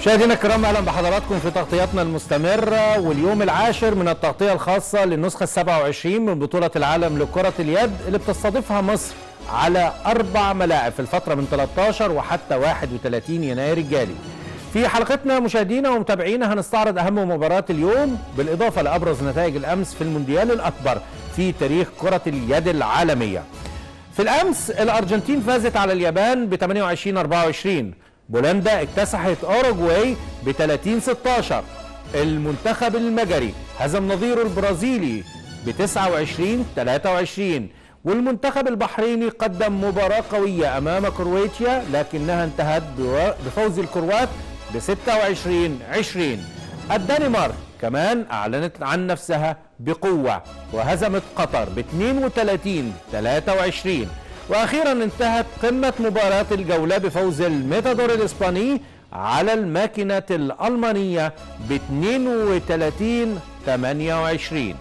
مشاهدينا الكرام اهلا بحضراتكم في تغطياتنا المستمره واليوم العاشر من التغطيه الخاصه للنسخه 27 من بطوله العالم لكره اليد اللي بتستضيفها مصر على اربع ملاعب في الفتره من 13 وحتى 31 يناير الجاري. في حلقتنا مشاهدينا ومتابعينا هنستعرض اهم مباريات اليوم بالاضافه لابرز نتائج الامس في المونديال الاكبر في تاريخ كره اليد العالميه. في الامس الارجنتين فازت على اليابان ب 28 24 بولندا اكتسحت اوروجواي ب 30 16 المنتخب المجري هزم نظيره البرازيلي ب 29 23 والمنتخب البحريني قدم مباراة قوية أمام كرواتيا لكنها انتهت بفوز الكروات ب 26 20 الدنمارك كمان أعلنت عن نفسها بقوة وهزمت قطر ب 32 23 واخيرا انتهت قمه مباراه الجوله بفوز الميتادور الاسباني على الماكينه الالمانيه ب 32 28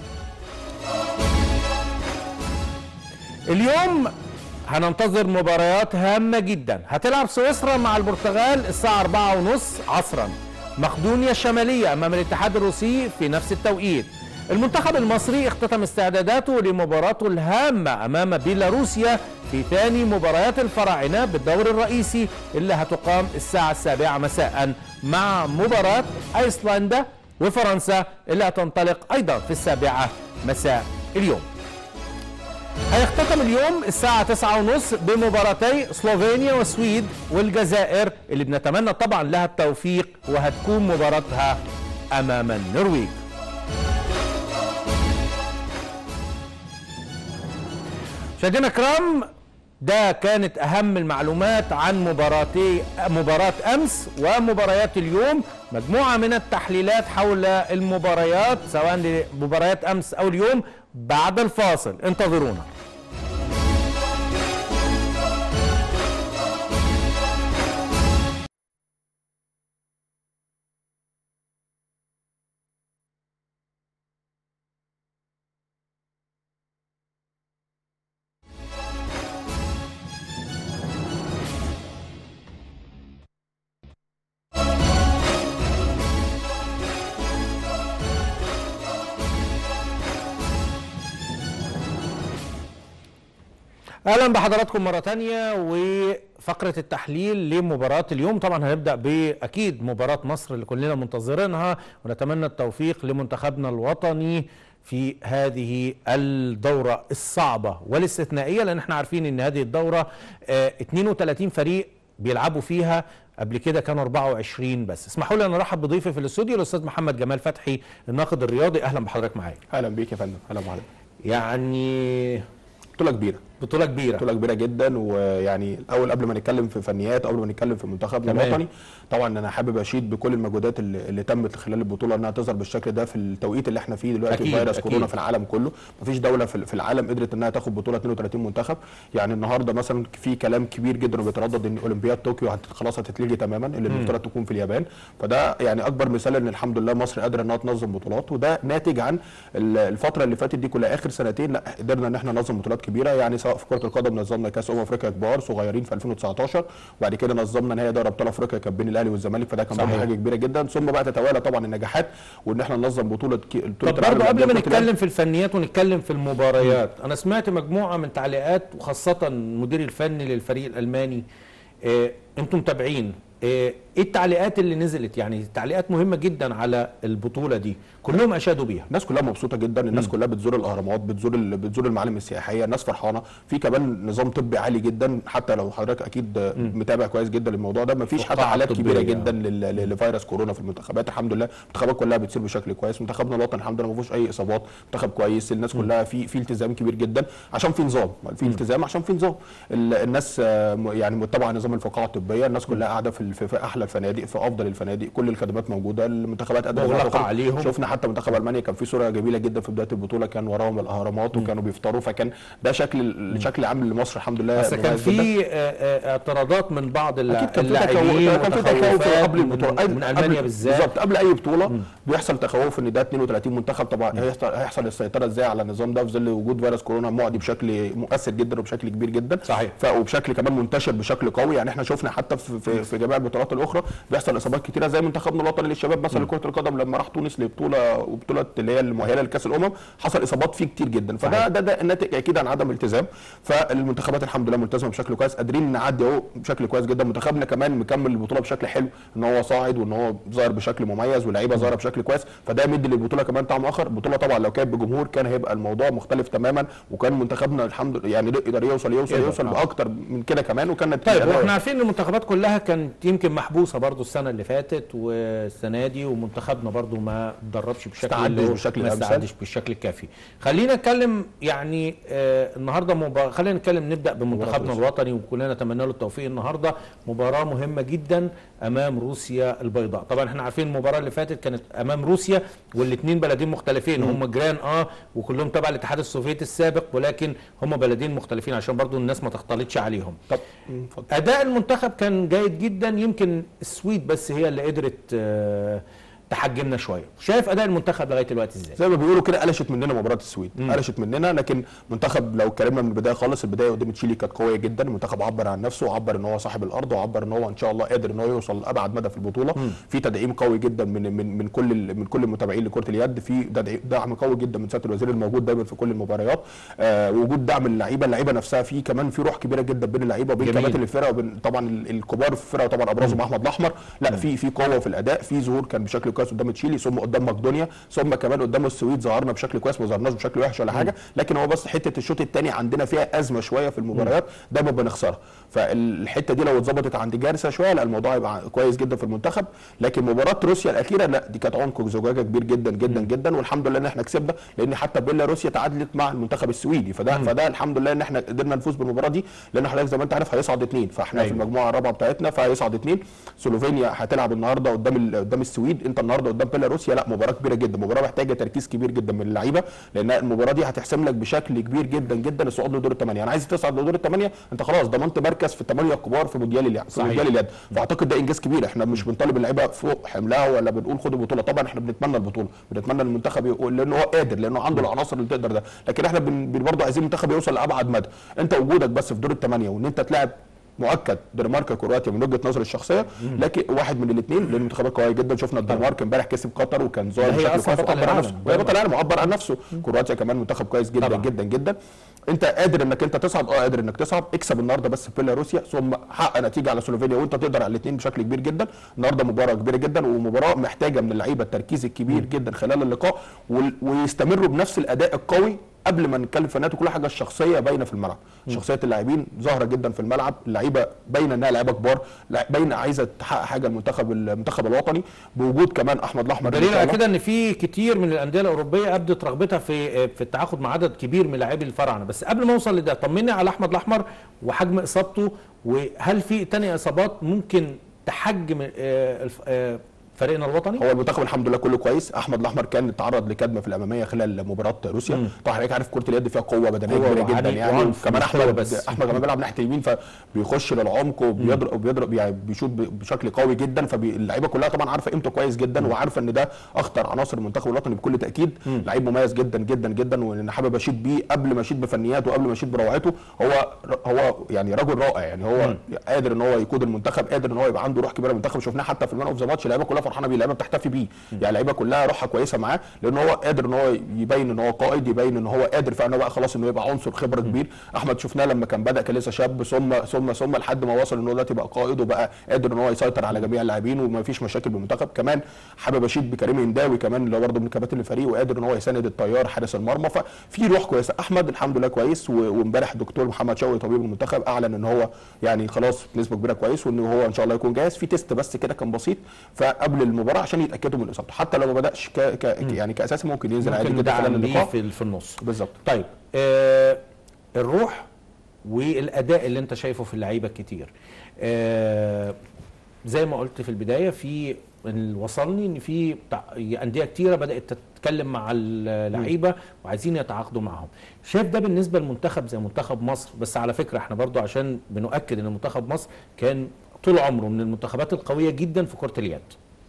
اليوم هننتظر مباريات هامه جدا هتلعب سويسرا مع البرتغال الساعه 4:30 عصرا مقدونيا الشماليه امام الاتحاد الروسي في نفس التوقيت المنتخب المصري اختتم استعداداته لمباراته الهامة أمام بيلاروسيا في ثاني مباريات الفراعنة بالدور الرئيسي اللي هتقام الساعة السابعة مساء مع مباراة أيسلندا وفرنسا اللي هتنطلق أيضا في السابعة مساء اليوم هيختتم اليوم الساعة 9:30 بمباراتي سلوفينيا والسويد والجزائر اللي بنتمنى طبعا لها التوفيق وهتكون مباراتها أمام النرويج مشاهدينا الكرام ده كانت اهم المعلومات عن مباراتي مباراه امس ومباريات اليوم مجموعه من التحليلات حول المباريات سواء لمباريات امس او اليوم بعد الفاصل انتظرونا اهلا بحضراتكم مره تانية وفقره التحليل لمباراه اليوم طبعا هنبدا باكيد مباراه مصر اللي كلنا منتظرينها ونتمنى التوفيق لمنتخبنا الوطني في هذه الدوره الصعبه والاستثنائيه لان احنا عارفين ان هذه الدوره اه 32 فريق بيلعبوا فيها قبل كده كانوا 24 بس اسمحوا لي انا ارحب بضيفي في الاستوديو الاستاذ محمد جمال فتحي الناقد الرياضي اهلا بحضرتك معايا اهلا بيك يا فندم اهلا بحضرتك يعني بطوله كبيره بطوله كبيره بطوله كبيره جدا ويعني الاول قبل ما نتكلم في فنيات قبل ما نتكلم في منتخبنا الوطني طبعا انا حابب اشيد بكل المجهودات اللي, اللي تمت خلال البطوله انها تظهر بالشكل ده في التوقيت اللي احنا فيه دلوقتي أكيد فيروس أكيد. كورونا في العالم كله مفيش دوله في في العالم قدرت انها تاخد بطوله 32 منتخب يعني النهارده مثلا في كلام كبير جدا وبيتردد ان اولمبياد طوكيو هت- خلاص هتتلغي تماما اللي المفترض تكون في اليابان فده يعني اكبر مثال ان الحمد لله مصر قادره انها تنظم بطولات وده ناتج عن ال- الفتره اللي فاتت دي كلها اخر سنتين لا قدرنا ان احنا ننظم بطولات كبيره يعني سواء في كره القدم نظمنا كاس امم افريقيا كبار صغيرين في 2019 وبعد كده نظمنا نهائي دوري ابطال افريقيا كان بين الاهلي والزمالك فده كان برضه صحيح. حاجه كبيره جدا ثم بقى تتوالى طبعا النجاحات وان احنا ننظم بطوله ك- بطوله طب العالم برضه قبل ما للأندية كرة اليد. نتكلم في الفنيات ونتكلم في المباريات انا سمعت مجموعه من تعليقات وخاصه المدير الفني للفريق الالماني آه، انتم متابعين آه، ايه التعليقات اللي نزلت يعني تعليقات مهمه جدا على البطوله دي كلهم اشادوا بيها الناس كلها مبسوطه جدا الناس كلها بتزور الاهرامات بتزور ال- بتزور المعالم السياحيه الناس فرحانه في كمان نظام طبي عالي جدا حتى لو حضرتك اكيد متابع كويس جدا للموضوع ده مفيش حتى فقاعة حالات كبيره طبية. جدا لل- لل- لفيروس كورونا في المنتخبات الحمد لله المنتخبات كلها بتسير بشكل كويس منتخبنا الوطني الحمد لله ما فيهوش اي اصابات منتخب كويس الناس كلها في في التزام كبير جدا عشان في نظام في التزام عشان في نظام ال- الناس آه، م- يعني متبعه نظام الفقاعه الطبيه الناس كلها قاعده في ال- في في احلى الفنادق في افضل الفنادق كل الخدمات موجوده المنتخبات قادره إنها مغلقة تاخد- عليهم. شفنا حتى منتخب المانيا كان في صوره جميله جدا في بدايه البطوله كان وراهم الاهرامات وكانوا بيفطروا فكان ده شكل الشكل عام لمصر الحمد لله بس كان مميز جداً. في آه، آه، اعتراضات من بعض الل- اكيد كان في اللاعبين تخوف كان في تخوف وتخوفات قبل البطوله من, من المانيا قبل- بالذات بالظبط قبل اي بطوله بيحصل تخوف ان ده 32 منتخب طبعا هيحصل هيحصل السيطره ازاي على النظام ده في ظل وجود فيروس كورونا معدي بشكل مؤثر جدا وبشكل كبير جدا صحيح. ف وبشكل كمان منتشر بشكل قوي يعني احنا شفنا حتى في في, في جميع البطولات الاخرى اخرى بيحصل اصابات كتيره زي منتخبنا الوطني للشباب مثلا لكره القدم لما راح تونس لبطوله وبطوله اللي هي المؤهله لكاس الامم حصل اصابات فيه كتير جدا فده صحيح. ده ده الناتج اكيد عن عدم التزام فالمنتخبات الحمد لله ملتزمه بشكل كويس قادرين نعدي اهو بشكل كويس جدا منتخبنا كمان مكمل البطوله بشكل حلو ان هو صاعد وان هو ظاهر بشكل مميز واللعيبه ظاهره بشكل كويس فده مدي للبطوله كمان طعم اخر البطوله طبعا لو كانت بجمهور كان هيبقى الموضوع مختلف تماما وكان منتخبنا الحمد لله يعني يقدر يوصل يوصل يقدر، يوصل آه. باكتر من كده كمان وكان طيب واحنا عارفين ان المنتخبات كلها كانت يمكن محبوسه برضو السنه اللي فاتت والسنه دي ومنتخبنا برضو ما اتدربش بشكل استعدش اللي هو- بالشكل ما الأمثل. استعدش بالشكل الكافي خلينا نتكلم يعني آه النهارده مبار... خلينا نتكلم نبدا بمنتخبنا روسيا. الوطني وكلنا نتمنى له التوفيق النهارده مباراه مهمه جدا امام روسيا البيضاء طبعا احنا عارفين المباراه اللي فاتت كانت امام روسيا والاثنين بلدين مختلفين هم جيران اه وكلهم تبع الاتحاد السوفيتي السابق ولكن هم بلدين مختلفين عشان برضو الناس ما تختلطش عليهم طب مم، اتفضل. اداء المنتخب كان جيد جدا يمكن السويد بس هي اللي قدرت آه، تحجمنا شويه شايف اداء المنتخب لغايه دلوقتي ازاي زي ما بيقولوا كده قلشت مننا مباراه السويد قلشت مننا لكن منتخب لو اتكلمنا من البدايه خالص البدايه قدام تشيلي كانت قويه جدا المنتخب عبر عن نفسه وعبر ان هو صاحب الارض وعبر ان هو ان شاء الله قادر ان هو يوصل لابعد مدى في البطوله في تدعيم قوي جدا من من من كل ال- من كل المتابعين لكره اليد في تدعي- دعم قوي جدا من سياده الوزير الموجود دايما في كل المباريات آه وجود دعم اللعيبه اللعيبه نفسها في كمان في روح كبيره جدا بين اللعيبه وبين جميل. كباتن الفرقه وبين طبعا ال- الكبار في الفرقه طبعا ابرزهم احمد الاحمر لا في في قوه في الاداء في ظهور كان بشكل كويس قدام تشيلي ثم قدام مقدونيا ثم كمان قدام السويد ظهرنا بشكل كويس ما ظهرناش بشكل وحش ولا حاجه لكن هو بس حته الشوط الثاني عندنا فيها ازمه شويه في المباريات دايما بنخسرها فالحته دي لو اتظبطت عند جارسه شويه لا الموضوع هيبقى كويس جدا في المنتخب لكن مباراه روسيا الاخيره لا دي كانت عنق زجاجه كبير جدا جدا جدا والحمد لله ان احنا كسبنا لان حتى بيلاروسيا تعادلت مع المنتخب السويدي فده فده الحمد لله ان احنا قدرنا نفوز بالمباراه دي لان حضرتك زي ما انت عارف هيصعد اثنين فاحنا أيوة. في المجموعه الرابعه بتاعتنا فهيصعد اثنين سلوفينيا هتلعب النهارده قدام ال- قدام السويد انت النهارده قدام بيلاروسيا لا مباراه كبيره جدا مباراه محتاجه تركيز كبير جدا من اللعيبه لان المباراه دي هتحسم لك بشكل كبير جدا جدا الصعود لدور الثمانيه انا عايز تصعد لدور الثمانيه انت خلاص ضمنت مركز في الثمانيه الكبار في مونديال اليد في صحيح. مونديال اليد فاعتقد ده انجاز كبير احنا مش بنطالب اللعيبه فوق حملها ولا بنقول خدوا البطوله طبعا احنا بنتمنى البطوله بنتمنى المنتخب يقول لانه هو قادر لانه عنده العناصر اللي تقدر ده لكن احنا بن- بن- برضه عايزين المنتخب يوصل لابعد مدى انت وجودك بس في دور الثمانيه وان انت تلاعب مؤكد دنمارك كرواتيا من وجهه نظري الشخصيه لكن واحد من الاثنين لان المنتخبات قويه جدا شفنا الدنمارك امبارح كسب قطر وكان ظاهر ده هي بشكل أصلاً كويس بطل وعبر عن العالم. نفسه وهي بطل العالم وعبر عن نفسه كرواتيا كمان منتخب كويس جدا طبعاً. جدا جدا انت قادر انك انت تصعد اه قادر انك تصعد اكسب النهارده بس في بيلاروسيا ثم حقق نتيجه على سلوفينيا وانت تقدر على الاثنين بشكل كبير جدا النهارده مباراه كبيره جدا ومباراه محتاجه من اللعيبه التركيز الكبير جدا خلال اللقاء وال- ويستمروا بنفس الاداء القوي قبل ما نتكلم في النهايه كل حاجه الشخصيه باينه في الملعب شخصيه اللاعبين ظاهره جدا في الملعب اللعيبه باينه انها لعيبه كبار لا- باينه عايزه تحقق حاجه المنتخب المنتخب الوطني بوجود كمان احمد الاحمر إن دليل شاء على الله. كده ان في كتير من الانديه الاوروبيه ابدت رغبتها في في التعاقد مع عدد كبير من لاعبي الفراعنه بس قبل ما اوصل لده طمني على احمد الاحمر وحجم اصابته وهل في تاني اصابات ممكن تحجم آه، الف- آه، فريقنا الوطني هو المنتخب الحمد لله كله كويس احمد الاحمر كان تعرض لكدمه في الاماميه خلال مباراه روسيا طبعا حضرتك عارف كره اليد فيها قوه بدنيه قوة كبيره جدا وعنيف يعني وعنف كمان مش هو احمد بس. احمد كمان بيلعب ناحيه اليمين فبيخش للعمق وبيضرب وبيضرب يعني بيشوط ب- بشكل قوي جدا فاللعيبه كلها طبعا عارفه قيمته كويس جدا وعارفه ان ده اخطر عناصر المنتخب الوطني بكل تاكيد لعيب مميز جدا جدا جدا وان حابب اشيد بيه قبل ما اشيد بفنياته وقبل ما اشيد بروعته هو هو يعني رجل رائع يعني هو قادر ان هو يقود المنتخب قادر ان هو يبقى عنده روح كبيره المنتخب شفناه حتى في المان اوف ذا ماتش اللعيبه كلها فرحانه بيه اللعيبه بتحتفي بيه يعني اللعيبه كلها روحها كويسه معاه لان هو قادر ان هو يبين ان هو قائد يبين ان هو قادر فعلا بقى خلاص انه يبقى عنصر خبره كبير احمد شفناه لما كان بدا كان لسه شاب ثم ثم ثم لحد ما وصل ان هو دلوقتي بقى قائد وبقى قادر ان هو يسيطر على جميع اللاعبين وما فيش مشاكل بالمنتخب كمان حابب اشيد بكريم هنداوي كمان اللي هو برضه من كباتن الفريق وقادر ان هو يساند الطيار حارس المرمى ففي روح كويسه احمد الحمد لله كويس و- وامبارح الدكتور محمد شوقي طبيب المنتخب اعلن ان هو يعني خلاص بنسبه كبيره كويس وان هو ان شاء الله يكون جاهز في تيست بس كده كان بسيط فقبل المباراه عشان يتاكدوا من اصابته حتى لو ما بداش ك... ك... يعني كاساسي ممكن ينزل عادي ممكن جدا خلال ندعم بيه اللقاء في في النص بالظبط طيب آه الروح والاداء اللي انت شايفه في اللعيبه الكتير آه زي ما قلت في البدايه في اللي وصلني ان في تع- انديه كتيره بدات تتكلم مع اللعيبه وعايزين يتعاقدوا معهم شايف ده بالنسبه لمنتخب زي منتخب مصر بس على فكره احنا برضو عشان بنؤكد ان منتخب مصر كان طول عمره من المنتخبات القويه جدا في كره اليد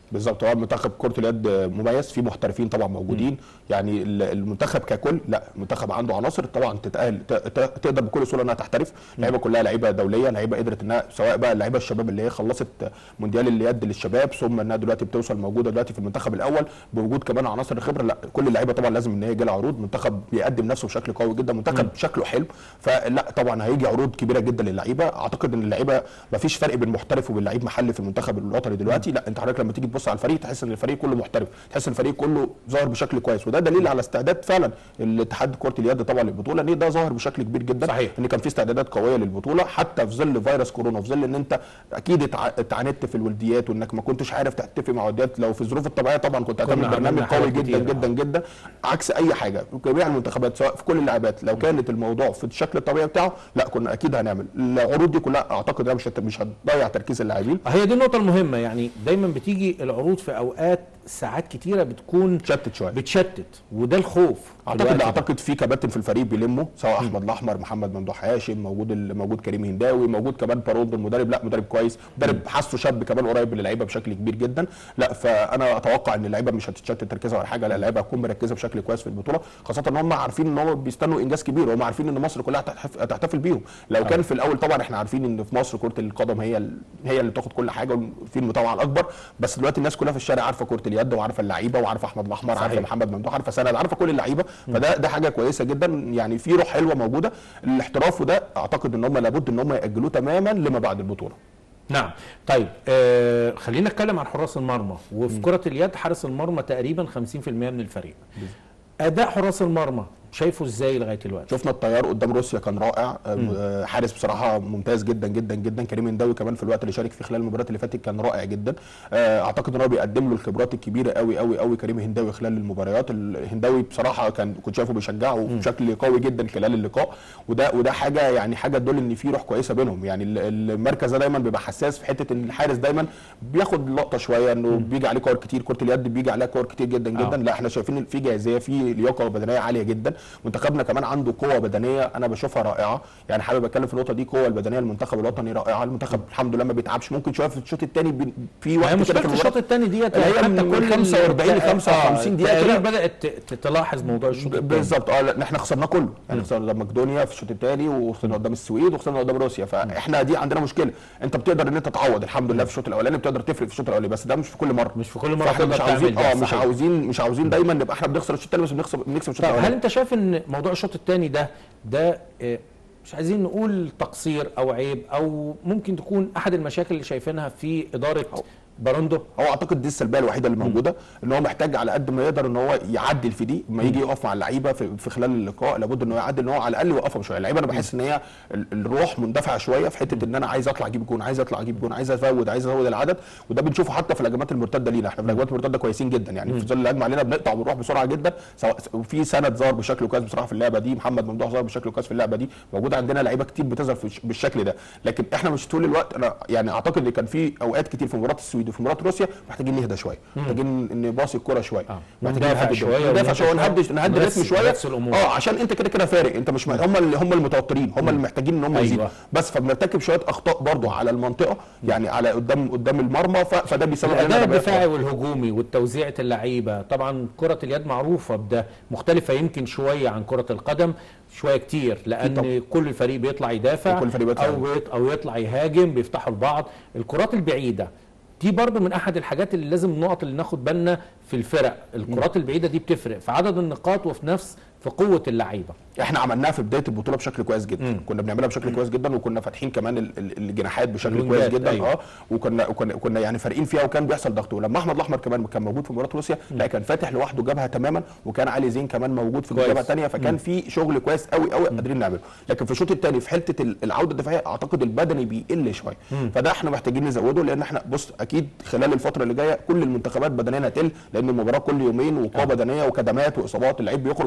بالظبط هو منتخب كره اليد مميز فيه محترفين طبعا موجودين يعني ال- المنتخب ككل لا المنتخب عنده عناصر طبعا تتاهل ت- ت- تقدر بكل سهوله انها تحترف لعيبه كلها لعيبه دوليه لعيبه قدرت انها سواء بقى اللعيبه الشباب اللي هي خلصت مونديال اليد للشباب ثم انها دلوقتي بتوصل موجوده دلوقتي في المنتخب الاول بوجود كمان عناصر الخبره لا كل اللعيبه طبعا لازم ان هي يجي لها عروض منتخب بيقدم نفسه بشكل قوي جدا منتخب شكله حلو فلا طبعا هيجي عروض كبيره جدا للعيبه اعتقد ان اللعيبه ما فيش فرق بين محترف وبين لعيب محلي في المنتخب الوطني دلوقتي لا انت حضرتك لما تيجي تبص على الفريق تحس ان الفريق كله محترف تحس ان الفريق كله ظاهر بشكل كويس وده دليل على استعداد فعلا الاتحاد كره اليد طبعا للبطوله ان ده ظاهر بشكل كبير جدا صحيح. ان كان في استعدادات قويه للبطوله حتى في ظل فيروس كورونا في ظل ان انت اكيد اتع- اتعاندت في الولديات وانك ما كنتش عارف تتفق مع ولديات لو في الظروف الطبيعيه طبعا كنت هتعمل كنا برنامج عملنا قوي حاجات جدا كتير، جدا آه. جدا عكس اي حاجه جميع المنتخبات سواء في كل اللعبات لو كانت الموضوع في الشكل الطبيعي بتاعه لا كنا اكيد هنعمل العروض دي كلها اعتقد انها مش هت- مش هتضيع تركيز اللاعبين هي دي النقطة المهمة يعني دايما بتيجي العروض في أوقات ساعات كتيرة بتكون شتت شويه بتشتت وده الخوف في اعتقد الوقت ده. اعتقد في كباتن في الفريق بيلموا سواء احمد الاحمر محمد ممدوح هاشم موجود ال- موجود كريم هنداوي موجود كمان بارولدو المدرب لا مدرب كويس مدرب حاسه شاب كمان قريب للعيبه بشكل كبير جدا لا فانا اتوقع ان اللعيبه مش هتتشتت تركيزها ولا حاجه لا اللعيبه هتكون مركزه بشكل كويس في البطوله خاصه ان هم عارفين ان هم بيستنوا انجاز كبير وهم عارفين ان مصر كلها هتحتف- هتحتفل بيهم لو كان في الاول طبعا احنا عارفين ان في مصر كره القدم هي ال- هي اللي بتاخد كل حاجه وفي المتابعه الاكبر بس دلوقتي الناس كلها في الشارع عارفه كره اليد وعارفه اللعيبه وعارفه احمد الاحمر عارفه صحيح. محمد ممدوح عارفه سند عارفه كل اللعيبه فده ده حاجه كويسه جدا يعني في روح حلوه موجوده الاحتراف وده اعتقد ان هم لابد ان هم ياجلوه تماما لما بعد البطوله نعم طيب آه خلينا نتكلم عن حراس المرمى وفي كرة اليد حارس المرمى تقريبا 50% من الفريق أداء حراس المرمى شايفه ازاي لغاية دلوقتي شفنا الطيار قدام روسيا كان رائع آه، حارس بصراحه ممتاز جدا جدا جدا كريم هنداوي كمان في الوقت اللي شارك فيه خلال المباريات اللي فاتت كان رائع جدا آه، اعتقد ان هو بيقدم له الخبرات الكبيره قوي قوي قوي كريم هنداوي خلال المباريات الهنداوي بصراحه كان كنت شايفه بيشجعه بشكل قوي جدا خلال اللقاء وده وده حاجه يعني حاجه تدل ان في روح كويسه بينهم يعني ال- المركز ده دايما بيبقى حساس في حته ان الحارس دايما بياخد لقطه شويه انه بيجي عليه كور كتير كره اليد بيجي عليها كور كتير جدا جدا آه. لا احنا شايفين إن في جاهزيه في لياقه بدنيه عاليه جدا منتخبنا كمان عنده قوه بدنيه انا بشوفها رائعه يعني حابب اتكلم في النقطه دي القوه البدنيه المنتخب الوطني رائعه المنتخب الحمد لله ما بيتعبش ممكن شويه في الشوط الثاني في هي وقت كده مشكلة في الشوط المباراه الثاني ديت اللي هي حتى من كل 45 ل ال- 55 دقيقة تقريبا كده. بدأت ت- تلاحظ موضوع الشوط الثاني بالظبط اه لا احنا خسرناه كله يعني خسرنا قدام مقدونيا في الشوط الثاني وخسرنا قدام السويد وخسرنا قدام روسيا فاحنا دي عندنا مشكله انت بتقدر ان انت تعوض الحمد لله في الشوط الاولاني بتقدر تفرق في الشوط الاولاني بس ده مش في كل مره مش في كل مرة فاحنا تقدر مش عاوزين تعمل ده، اه مش صحيح. عاوزين مش عاوزين دايما نبقى احنا بنخسر الشوط الثاني بس بنخسر بنكسب الشوط طب هل الاولاني انت شايف ان موضوع الشوط الثاني ده ده آه، مش عايزين نقول تقصير او عيب او ممكن تكون احد المشاكل اللي شايفينها في اداره باروندو هو اعتقد دي السلبيه الوحيده اللي موجوده ان هو محتاج على قد ما يقدر ان هو يعدل في دي لما يجي يقف مع اللعيبه في, في خلال اللقاء لابد ان هو يعدل ان هو على الاقل يوقفهم شويه اللعيبه انا بحس ان هي ال- الروح مندفعه شويه في حته ان انا عايز اطلع اجيب جون عايز اطلع اجيب جون عايز ازود عايز ازود العدد وده بنشوفه حتى في الهجمات المرتده لينا احنا في الهجمات المرتده كويسين جدا يعني في ظل الهجمه علينا بنقطع وبنروح بسرعه جدا سواء وفي سند ظهر بشكل كويس بصراحه في اللعبه دي محمد ممدوح ظهر بشكل كويس في اللعبه دي موجود عندنا لعيبه كتير بتظهر في الش- بالشكل ده لكن احنا مش طول الوقت انا يعني اعتقد ان كان في اوقات كتير في مباراه السويد وفي مباراه روسيا محتاجين نهدى شويه محتاجين ان باصي الكره شويه آه. محتاجين ندافع نهدي شوية ندافع ونهدي شويه شوية. نهدي نهدي الريتم نرسي- شويه نرسي الأمور. اه عشان انت كده كده فارق انت مش هم اللي هم المتوترين هم اللي محتاجين ان هم أيوة. يزيدوا بس فبنرتكب شويه اخطاء برضو على المنطقه يعني على قدام قدام المرمى ف- فده بيسبب علينا الاداء ضربات. الدفاعي والهجومي والتوزيعة اللعيبه طبعا كره اليد معروفه بده مختلفه يمكن شويه عن كره القدم شويه كتير لان طبعا. كل فريق بيطلع يدافع وكل فريق بيطلع او بيط- او يطلع يهاجم بيفتحوا لبعض الكرات البعيده دي برضو من احد الحاجات اللي لازم النقط اللي ناخد بالنا في الفرق الكرات البعيده دي بتفرق في عدد النقاط وفي نفس في قوه اللعيبه احنا عملناها في بدايه البطوله بشكل كويس جدا مم. كنا بنعملها بشكل كويس جدا وكنا فاتحين كمان ال- ال- الجناحات بشكل الوينجات، كويس جدا أيوة. اه وكنا وكنا كنا يعني فارقين فيها وكان بيحصل ضغط ولما احمد الاحمر كمان كان موجود في مباراه روسيا لا كان فاتح لوحده جبهه تماما وكان علي زين كمان موجود في كويس. الجبهه الثانيه فكان في شغل كويس قوي قوي قادرين نعمله لكن في الشوط الثاني في حته ال- العوده الدفاعيه اعتقد البدني بيقل شويه فده احنا محتاجين نزوده لان احنا بص اكيد خلال الفتره اللي جايه كل المنتخبات بدنيا هتقل لان المباراه كل يومين وقوه آه. بدنيه وكدمات واصابات اللعيب بيخرج من المباراه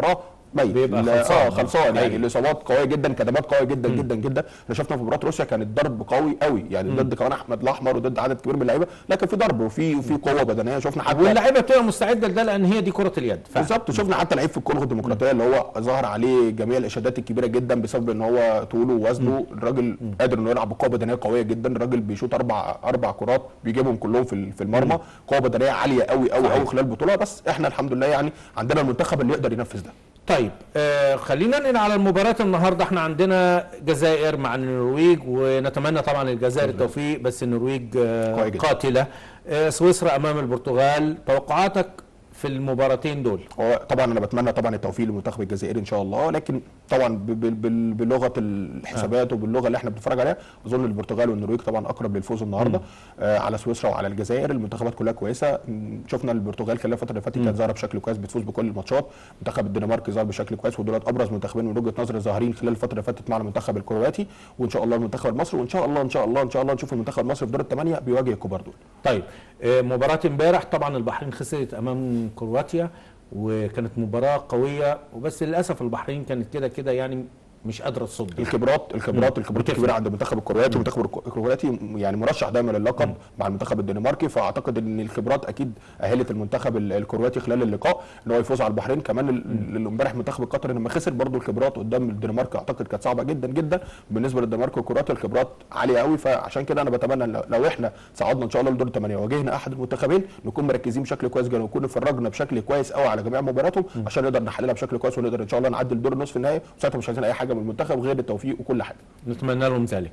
المباراه ميت بيبقى ال- خلصان. اه خلصان يعني أيوة. الاصابات قويه جدا كدمات قويه جدا جدا جدا احنا شفنا في مباراه روسيا كانت ضرب قوي قوي يعني ضد كمان احمد الاحمر وضد عدد كبير من اللعيبه لكن في ضرب وفي وفي قوه بدنيه شفنا حتى واللعيبه بتبقى مستعده لده لان هي دي كره اليد ف... بالظبط شفنا حتى لعيب في الكونغو الديمقراطيه اللي هو ظهر عليه جميع الاشادات الكبيره جدا بسبب ان هو طوله ووزنه الراجل قادر انه يلعب بقوه بدنيه قويه جدا الراجل بيشوط اربع اربع كرات بيجيبهم كلهم في ال- في المرمى قوه بدنيه عاليه قوي قوي قوي خلال البطوله بس احنا الحمد لله يعني عندنا المنتخب اللي يقدر ينفذ ده طيب آه خلينا ننقل على المباراة النهارده احنا عندنا جزائر مع النرويج ونتمنى طبعا للجزائر التوفيق بس النرويج آه قوي جدا. قاتلة آه سويسرا امام البرتغال توقعاتك في المباراتين دول هو طبعا انا بتمنى طبعا التوفيق للمنتخب الجزائري ان شاء الله لكن طبعا ب- ب- بال- بلغه الحسابات وباللغه اللي احنا بنتفرج عليها اظن البرتغال والنرويج طبعا اقرب للفوز النهارده آه على سويسرا وعلى الجزائر المنتخبات كلها كويسه م، شفنا البرتغال خلال الفتره اللي فاتت كانت ظاهره بشكل كويس بتفوز بكل الماتشات منتخب الدنمارك ظهر بشكل كويس ودولت ابرز منتخبين من وجهه نظري ظاهرين خلال الفتره اللي فاتت مع المنتخب الكرواتي وان شاء الله المنتخب المصري وان شاء الله ان شاء الله ان شاء الله نشوف المنتخب المصري في دور الثمانيه بيواجه الكبار دول طيب آه مباراة امبارح طبعا البحرين خسرت امام كرواتيا وكانت مباراة قوية وبس للاسف البحرين كانت كده كده يعني مش قادرة تصد الخبرات الخبرات مم. الخبرات بتفرق. الكبيره عند المنتخب الكرواتي والمنتخب الك- الكرواتي يعني مرشح دايما للقب مع المنتخب الدنماركي فاعتقد ان الخبرات اكيد اهلت المنتخب ال- الكرواتي خلال اللقاء ان هو يفوز على البحرين كمان ال- ال- امبارح المنتخب القطري لما خسر برضو الخبرات قدام الدنمارك اعتقد كانت صعبه جدا جدا بالنسبه للدنمارك والكرواتيا الخبرات عاليه قوي فعشان كده انا بتمنى لو- لو احنا صعدنا ان شاء الله لدور الثمانيه وواجهنا احد المنتخبين نكون مركزين بشكل كويس جدا ونكون اتفرجنا بشكل كويس قوي على جميع مبارياتهم عشان نقدر نحللها بشكل كويس ونقدر ان شاء الله نعدي لدور النصف النهائي وساعتها مش عايزين اي حاجه من المنتخب غير التوفيق وكل حاجه نتمنى لهم ذلك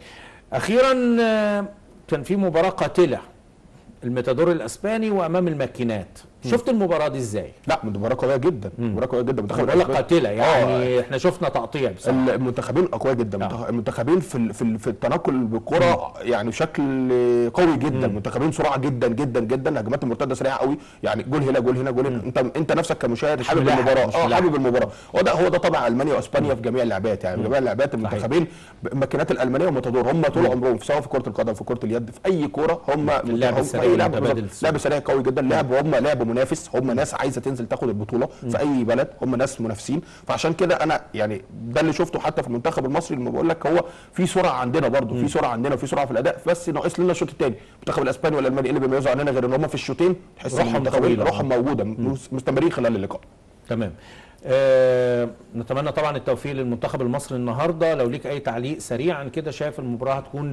اخيرا آه، كان في مباراة قاتلة المتادور الاسباني وامام الماكينات شفت المباراة دي ازاي؟ لا مباراه قويه جدا مباراه قويه جدا منتخب بقول لك الأسبان- قاتلة آه، يعني احنا شفنا تقطيع بصراحة المنتخبين اقوياء جدا آه. منتخ- المنتخبين في ال- في ال- في التنقل بالكره يعني بشكل قوي جدا منتخبين سرعه جدا جدا جدا هجمات المرتده سريعه قوي يعني جول هنا جول هنا جول هنا انت انت نفسك كمشاهد حابب ملاحق، المباراه مش اه ملاحق. حابب المباراه هو ده هو ده طبع المانيا واسبانيا في جميع اللعبات يعني في جميع اللعبات المنتخبين الماكينات الالمانيه وماتادور هم طول عمرهم سواء في كره القدم في كره اليد في اي كوره هم اللعب هم- السريع في اي لعبه المتبادل بالظبط. السريع. لعب سريع قوي جدا لعب هم لعب منافس هم ناس عايزه تنزل تاخد البطوله في اي بلد هم ناس منافسين فعشان كده انا يعني ده اللي شفته حتى في المنتخب المصري لما بقول لك هو في سرعه عندنا برضو في سرعه عندنا وفي سرعه في الاداء بس ناقص لنا الشوط الثاني المنتخب الاسباني والالماني إيه اللي بيميزوا عننا غير ان هم في الشوطين تحس ان روحهم المنتخبين طويلة. روحهم موجوده مس- مستمرين خلال اللقاء تمام آه نتمنى طبعا التوفيق للمنتخب المصري النهارده لو ليك اي تعليق سريعا كده شايف المباراه هتكون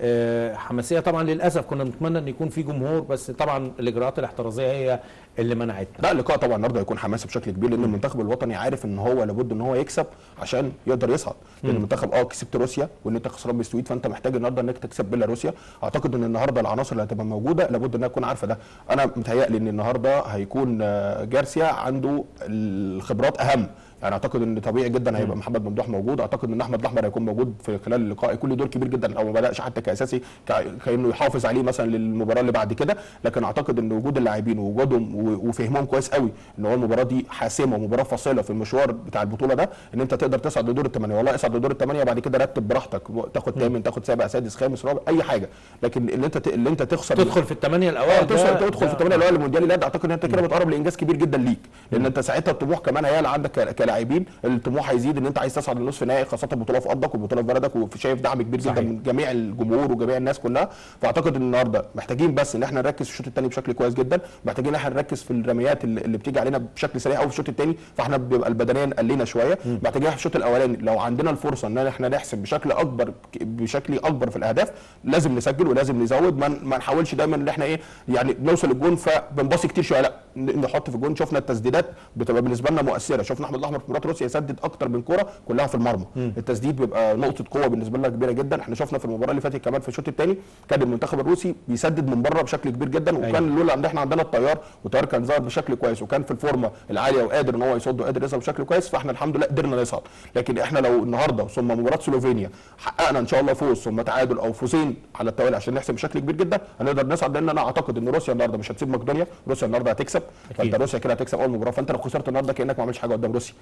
آه حماسيه طبعا للاسف كنا نتمنى ان يكون في جمهور بس طبعا الاجراءات الاحترازيه هي اللي منعتنا لا اللقاء طبعا النهارده هيكون حماسي بشكل كبير لان المنتخب الوطني عارف ان هو لابد ان هو يكسب عشان يقدر يصعد لان المنتخب اه كسبت روسيا وان انت خسران بالسويد فانت محتاج النهارده انك تكسب بيلاروسيا اعتقد ان النهارده العناصر اللي هتبقى موجوده لابد انها تكون عارفه ده انا متهيألي ان النهارده هيكون آه، جارسيا عنده الخبرات اهم يعني اعتقد ان طبيعي جدا هيبقى محمد ممدوح موجود اعتقد ان احمد الاحمر هيكون موجود في خلال اللقاء يكون له دور كبير جدا او ما بداش حتى كاساسي ك- كانه يحافظ عليه مثلا للمباراه اللي بعد كده لكن اعتقد ان وجود اللاعبين ووجودهم و- وفهمهم كويس قوي ان هو المباراه دي حاسمه ومباراه فاصله في المشوار بتاع البطوله ده ان انت تقدر تصعد لدور الثمانيه والله اصعد لدور الثمانيه بعد كده رتب براحتك تاخد ثامن تاخد سابع سادس خامس رابع اي حاجه لكن اللي انت ت- اللي انت تخسر تدخل في الثمانيه اه الاوائل تدخل ده- تدخل في ده- الثمانيه الاوائل المونديالي لا ده اعتقد ان انت كده بتقرب لانجاز كبير جدا ليك لان انت ساعتها الطموح كمان هيعلى عندك ك- كلاعبين الطموح هيزيد ان انت عايز تصعد للنصف النهائي خاصه البطوله في ارضك والبطوله في بلدك وشايف دعم كبير جدا صحيح. من جميع الجمهور وجميع الناس كلها فاعتقد ان النهارده محتاجين بس ان احنا نركز في الشوط الثاني بشكل كويس جدا محتاجين ان احنا نركز في الرميات اللي اللي بتيجي علينا بشكل سريع قوي في الشوط الثاني فاحنا بيبقى البدنيا قلينا شويه محتاجين في الشوط الاولاني لو عندنا الفرصه ان احنا نحسب بشكل اكبر بشكل اكبر في الاهداف لازم نسجل ولازم نزود ما ما نحاولش دايما ان احنا ايه يعني نوصل الجون فبنباصي كتير شويه لا ن- نحط في الجون شفنا التسديدات بتبقى بالنسبه لنا مؤثره شفنا احمد الاحمر في مباراه روسيا يسدد اكتر من كوره كلها في المرمى التسديد بيبقى نقطه قوه بالنسبه لنا كبيره جدا احنا شفنا في المباراه اللي فاتت كمان في الشوط الثاني كان المنتخب الروسي بيسدد من بره بشكل كبير جدا وكان أيوة. لولا ان احنا عندنا الطيار والطيار كان ظاهر بشكل كويس وكان في الفورمه العاليه وقادر ان هو يصد وقادر يظهر بشكل كويس فاحنا الحمد لله قدرنا نصعد لكن احنا لو النهارده ثم مباراه سلوفينيا حققنا ان شاء الله فوز ثم تعادل او فوزين على التوالي عشان نحسب بشكل كبير جدا هنقدر نصعد لان انا اعتقد ان روسيا النهارده مش هتسيب مقدونيا روسيا النهارده هتكسب فانت روسيا كده هتكسب اول مباراه فانت لو خسرت النهارده كانك ما عملتش حاجه قدام روسيا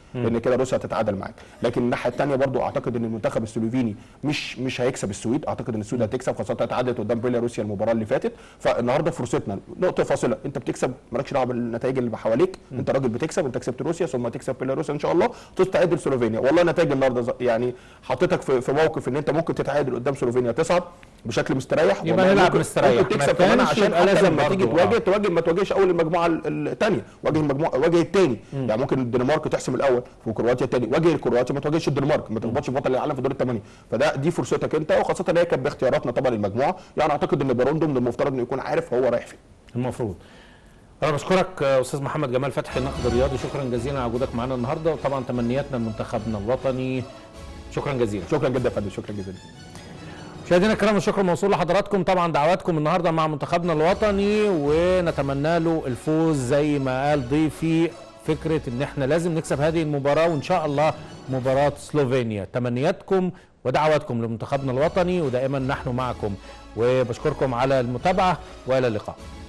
لان كده روسيا هتتعادل معاك لكن الناحيه الثانيه برضو اعتقد ان المنتخب السلوفيني مش مش هيكسب السويد اعتقد ان السويد هتكسب خاصه اتعادلت قدام بيلاروسيا المباراه اللي فاتت فالنهارده فرصتنا نقطه فاصله انت بتكسب مالكش دعوه بالنتائج اللي حواليك انت راجل بتكسب انت كسبت روسيا ثم تكسب بيلاروسيا ان شاء الله تستعد سلوفينيا والله نتائج النهارده ز- يعني حطيتك في في موقف ان انت ممكن تتعادل قدام سلوفينيا تصعد بشكل مستريح يبقى والله نلعب ممكن- مستريح. ممكن ما تكسب كمان كانش عشان يبقى حتى لازم لما تيجي برضو، آه. تواجه تواجه ما تواجهش اول المجموعه الثانيه واجه المجموعه واجه الثاني يعني ممكن الدنمارك تحسم الاول وكرواتيا الثاني واجه الكرواتيا ما تواجهش الدنمارك ما تخبطش في بطل العالم في دور الثمانيه فده دي فرصتك انت وخاصه ان هي كانت باختياراتنا طبعا المجموعه يعني اعتقد ان باروندو من المفترض انه يكون عارف هو رايح فين المفروض انا بشكرك آه، استاذ محمد جمال فتحي الناقد الرياضي شكرا جزيلا على وجودك معنا النهارده وطبعا تمنياتنا لمنتخبنا الوطني شكرا جزيلا شكرا جدا يا فندم شكرا جزيلا مشاهدينا الكرام الشكر موصول لحضراتكم طبعا دعواتكم النهارده مع منتخبنا الوطني ونتمنى له الفوز زي ما قال ضيفي فكره ان احنا لازم نكسب هذه المباراه وان شاء الله مباراه سلوفينيا تمنياتكم ودعواتكم لمنتخبنا الوطني ودائما نحن معكم وبشكركم على المتابعه والى اللقاء